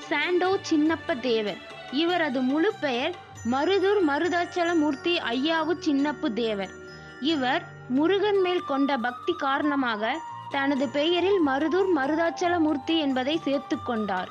சாண்டோ சின்னப்ப தேவர் இவரது முழு பெயர் மருதூர் மருதாச்சலமூர்த்தி ஐயாவு சின்னப்பு தேவர் இவர் முருகன் மேல் கொண்ட பக்தி காரணமாக தனது பெயரில் மருதூர் மருதாச்சலமூர்த்தி என்பதை சேர்த்து கொண்டார்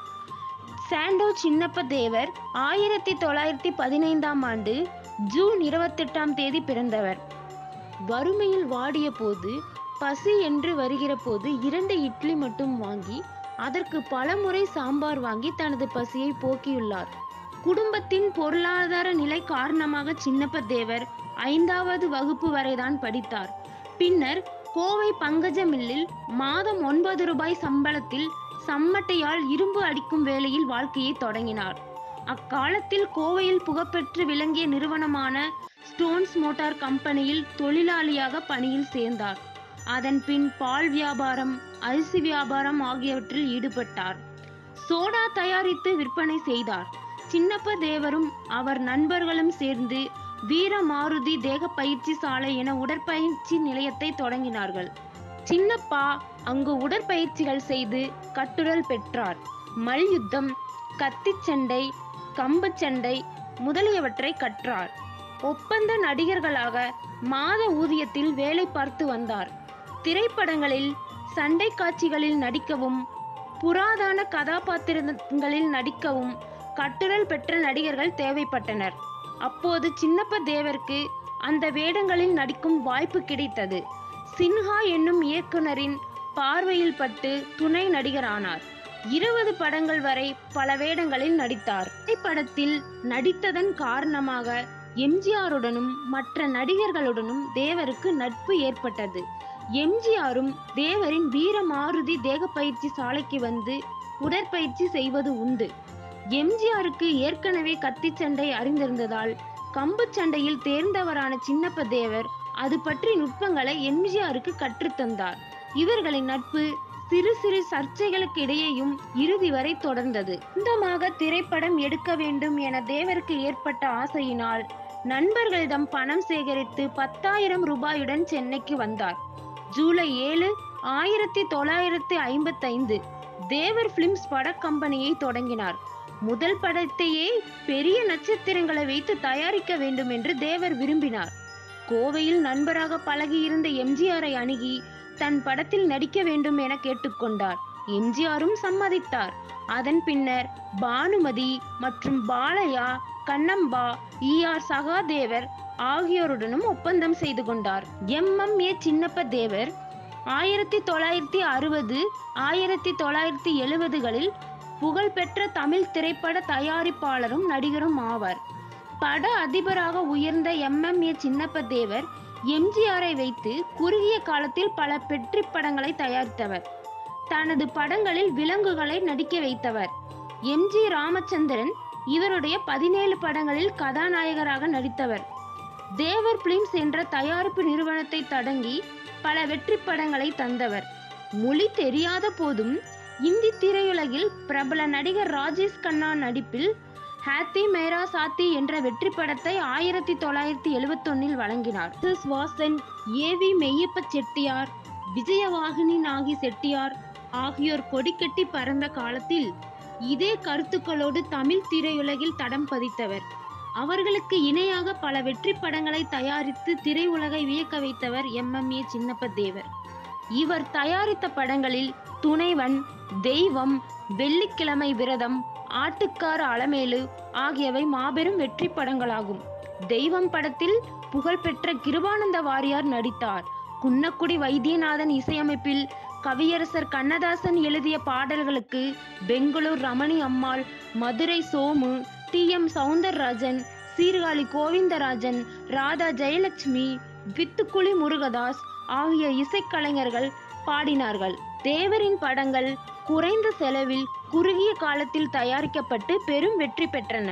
சாண்டோ சின்னப்ப தேவர் ஆயிரத்தி தொள்ளாயிரத்தி பதினைந்தாம் ஆண்டு ஜூன் இருபத்தெட்டாம் தேதி பிறந்தவர் வறுமையில் வாடிய போது பசி என்று வருகிற போது இரண்டு இட்லி மட்டும் வாங்கி அதற்கு பலமுறை சாம்பார் வாங்கி தனது பசியை போக்கியுள்ளார் குடும்பத்தின் பொருளாதார நிலை காரணமாக சின்னப்ப தேவர் ஐந்தாவது வகுப்பு வரைதான் படித்தார் பின்னர் கோவை பங்கஜ மில்லில் மாதம் ஒன்பது ரூபாய் சம்பளத்தில் சம்மட்டையால் இரும்பு அடிக்கும் வேலையில் வாழ்க்கையை தொடங்கினார் அக்காலத்தில் கோவையில் புகழ்பெற்று விளங்கிய நிறுவனமான ஸ்டோன்ஸ் மோட்டார் கம்பெனியில் தொழிலாளியாக பணியில் சேர்ந்தார் அதன் பின் பால் வியாபாரம் அரிசி வியாபாரம் ஆகியவற்றில் ஈடுபட்டார் சோடா தயாரித்து விற்பனை செய்தார் சின்னப்ப தேவரும் அவர் நண்பர்களும் சேர்ந்து வீர மாருதி தேக பயிற்சி சாலை என உடற்பயிற்சி நிலையத்தை தொடங்கினார்கள் சின்னப்பா அங்கு உடற்பயிற்சிகள் செய்து கட்டுடல் பெற்றார் மல்யுத்தம் கத்திச்சண்டை கம்புச்சண்டை முதலியவற்றை கற்றார் ஒப்பந்த நடிகர்களாக மாத ஊதியத்தில் வேலை பார்த்து வந்தார் திரைப்படங்களில் சண்டை காட்சிகளில் நடிக்கவும் புராதான கதாபாத்திரங்களில் நடிக்கவும் கட்டுடல் பெற்ற நடிகர்கள் தேவைப்பட்டனர் அப்போது சின்னப்ப தேவருக்கு அந்த வேடங்களில் நடிக்கும் வாய்ப்பு கிடைத்தது சின்ஹா என்னும் இயக்குனரின் பார்வையில் பட்டு துணை நடிகரானார் இருபது படங்கள் வரை பல வேடங்களில் நடித்தார் திரைப்படத்தில் நடித்ததன் காரணமாக எம்ஜிஆருடனும் மற்ற நடிகர்களுடனும் தேவருக்கு நட்பு ஏற்பட்டது எம்ஜிஆரும் தேவரின் வீர மாருதி தேக பயிற்சி சாலைக்கு வந்து உடற்பயிற்சி செய்வது உண்டு எம்ஜிஆருக்கு ஏற்கனவே கத்திச்சண்டை அறிந்திருந்ததால் கம்பு சண்டையில் தேர்ந்தவரான சின்னப்ப தேவர் அது பற்றி நுட்பங்களை எம்ஜிஆருக்கு கற்றுத்தந்தார் இவர்களின் நட்பு சிறு சிறு சர்ச்சைகளுக்கு இடையேயும் இறுதி வரை தொடர்ந்தது சொந்தமாக திரைப்படம் எடுக்க வேண்டும் என தேவருக்கு ஏற்பட்ட ஆசையினால் நண்பர்களிடம் பணம் சேகரித்து பத்தாயிரம் ரூபாயுடன் சென்னைக்கு வந்தார் ஜூலை ஏழு ஆயிரத்தி தொள்ளாயிரத்தி ஐம்பத்தைந்து தேவர் பிலிம்ஸ் பட கம்பெனியை தொடங்கினார் முதல் படத்தையே பெரிய நட்சத்திரங்களை வைத்து தயாரிக்க வேண்டும் என்று தேவர் விரும்பினார் கோவையில் நண்பராக பழகியிருந்த எம்ஜிஆரை அணுகி தன் படத்தில் நடிக்க வேண்டும் என கேட்டுக்கொண்டார் எம்ஜிஆரும் சம்மதித்தார் அதன் பின்னர் பானுமதி மற்றும் பாலையா கண்ணம்பா ஈ ஆர் சகாதேவர் ஆகியோருடனும் ஒப்பந்தம் செய்து கொண்டார் M M A Chinnappa Devar ஆயிரத்தி தொள்ளாயிரத்தி அறுபது ஆயிரத்தி தொள்ளாயிரத்தி எழுபதுகளில் புகழ்பெற்ற தமிழ் திரைப்பட தயாரிப்பாளரும் நடிகரும் ஆவார் பட அதிபராக உயர்ந்த M M A Chinnappa Devar எம்ஜிஆரை வைத்து குறுகிய காலத்தில் பல வெற்றி படங்களை தயாரித்தவர் தனது படங்களில் விலங்குகளை நடிக்க வைத்தவர் எம் ஜி ராமச்சந்திரன் இவருடைய பதினேழு படங்களில் கதாநாயகராக நடித்தவர் தேவர் பிலிம்ஸ் என்ற தயாரிப்பு நிறுவனத்தை தொடங்கி பல வெற்றி படங்களை தந்தவர் மொழி தெரியாத போதும் இந்தி திரையுலகில் பிரபல நடிகர் ராஜேஷ் கண்ணா நடிப்பில் ஹாத்தி மேரா சாத்தி என்ற வெற்றி படத்தை ஆயிரத்தி தொள்ளாயிரத்தி எழுவத்தொன்னில் வழங்கினார் S. Vasan A V Meiyappa Chettiar Vijayavahini Nagi Chettiar ஆகியோர் கொடிக்கட்டி பறந்த காலத்தில் இதே கருத்துக்களோடு தமிழ் திரையுலகில் தடம் பதித்தவர் அவர்களுக்கு இணையாக பல வெற்றி படங்களை தயாரித்து திரையுலகை வியக்க வைத்தவர் M M A Chinnappa Devar இவர் தயாரித்த படங்களில் துணைவன் தெய்வம் வெள்ளிக்கிழமை விரதம் ஆட்டுக்கார அலமேலு ஆகியவை மாபெரும் வெற்றி படங்களாகும் தெய்வம் படத்தில் புகழ்பெற்ற கிருபானந்த வாரியார் நடித்தார் குன்னக்குடி வைத்தியநாதன் இசையமைப்பில் கவியரசர் கண்ணதாசன் எழுதிய பாடல்களுக்கு பெங்களூர் ரமணி அம்மாள் மதுரை சோமு டி எம் சவுந்தரராஜன் சீர்காழி கோவிந்தராஜன் ராதா ஜெயலட்சுமி வித்துக்குழி முருகதாஸ் ஆகிய இசைக்கலைஞர்கள் பாடினார்கள் தேவரின் படங்கள் குறைந்த செலவில் குறுகிய காலத்தில் தயாரிக்கப்பட்டு பெரும் வெற்றி பெற்றன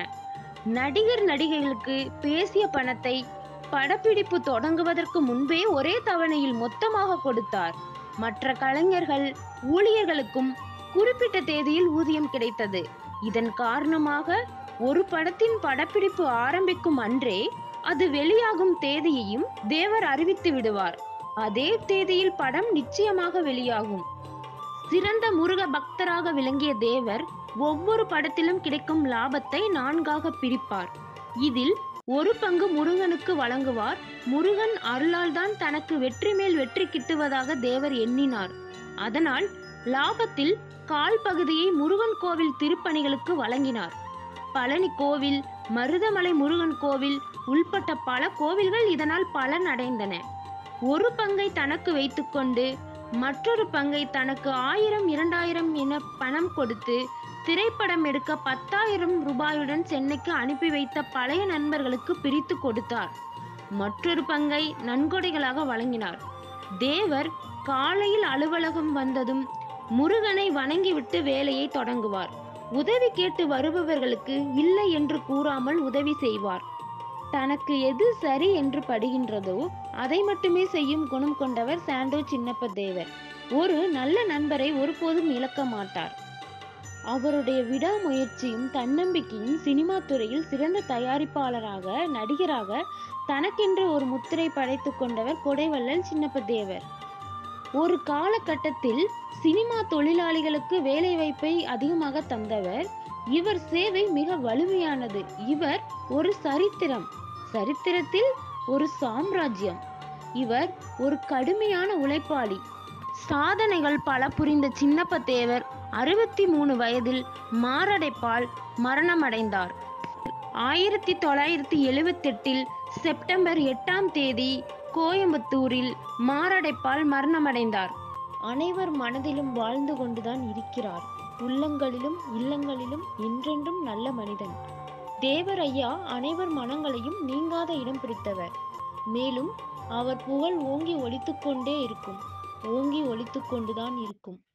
நடிகர் நடிகைகளுக்கு பேசிய பணத்தை படப்பிடிப்பு தொடங்குவதற்கு முன்பே ஒரே தவணையில் மொத்தமாக கொடுத்தார் மற்ற கலைஞர்கள் ஊழியர்களுக்கும் குறிப்பிட்ட தேதியில் ஊதியம் கிடைத்தது இதன் காரணமாக ஒரு படத்தின் படப்பிடிப்பு ஆரம்பிக்கும் அன்றே அது வெளியாகும் தேதியையும் தேவர் அறிவித்து விடுவார் அதே தேதியில் படம் நிச்சயமாக வெளியாகும் சிறந்த முருக பக்தராக விளங்கிய தேவர் ஒவ்வொரு படத்திலும் கிடைக்கும் லாபத்தை நான்காக பிரிப்பார் இதில் ஒரு பங்கு முருகனுக்கு வழங்குவார் முருகன் அருளால் தான் தனக்கு வெற்றி மேல் வெற்றி கிட்டுவதாக தேவர் எண்ணினார் அதனால் லாபத்தில் கால் பகுதியை முருகன் கோவில் திருப்பணிகளுக்கு வழங்கினார் பழனி கோவில் மருதமலை முருகன் கோவில் உள்பட்ட பல கோவில்கள் இதனால் பலன் அடைந்தன ஒரு பங்கை தனக்கு வைத்துக்கொண்டு மற்றொரு பங்கை தனக்கு ஆயிரம் இரண்டாயிரம் என பணம் கொடுத்து திரைப்படம் எடுக்க பத்தாயிரம் ரூபாயுடன் சென்னைக்கு அனுப்பி வைத்த பழைய நண்பர்களுக்கு பிரித்து கொடுத்தார் மற்றொரு பங்கை நன்கொடைகளாக வழங்கினார் தேவர் காலையில் அலுவலகம் வந்ததும் முருகனை வணங்கிவிட்டு வேலையை தொடங்குவார் உதவி கேட்டு வருபவர்களுக்கு இல்லை என்று கூறாமல் உதவி செய்வார் தனக்கு எது சரி என்று படுகின்றதோ அதை மட்டுமே செய்யும் குணம் கொண்டவர் சாண்டோ சின்னப்ப தேவர் ஒரு நல்ல நண்பரை ஒருபோதும் இழக்க மாட்டார் அவருடைய விடாமுயற்சியும் தன்னம்பிக்கையும் சினிமா துறையில் சிறந்த தயாரிப்பாளராக நடிகராக தனக்கென்று ஒரு முத்திரை படைத்து கொண்டவர் கொடைவள்ளல் சின்னப்ப தேவர் ஒரு காலகட்டத்தில் சினிமா தொழிலாளிகளுக்கு வேலைவாய்ப்பை அதிகமாக தந்தவர் இவர் சேவை மிக வலிமையானது இவர் ஒரு சரித்திரம் சரித்திரத்தில் ஒரு சாம்ராஜ்யம் இவர் ஒரு கடுமையான உழைப்பாளி சாதனைகள் பல புரிந்த சின்னப்ப தேவர் அறுபத்தி மூணு வயதில் மாரடைப்பால் மரணமடைந்தார் ஆயிரத்தி தொள்ளாயிரத்தி எழுவத்தெட்டில் செப்டம்பர் எட்டாம் தேதி கோயம்புத்தூரில் மாரடைப்பால் மரணமடைந்தார் அனைவர் மனதிலும் வாழ்ந்து கொண்டுதான் இருக்கிறார் உள்ளங்களிலும் இல்லங்களிலும் என்றென்றும் நல்ல மனிதன் தேவர் ஐயா அனைவர் மனங்களையும் நீங்காத இடம் பிடித்தவர் மேலும் அவர் புகழ் ஓங்கி ஒலித்துக்கொண்டே இருக்கும் ஓங்கி ஒலித்துக்கொண்டுதான் இருக்கும்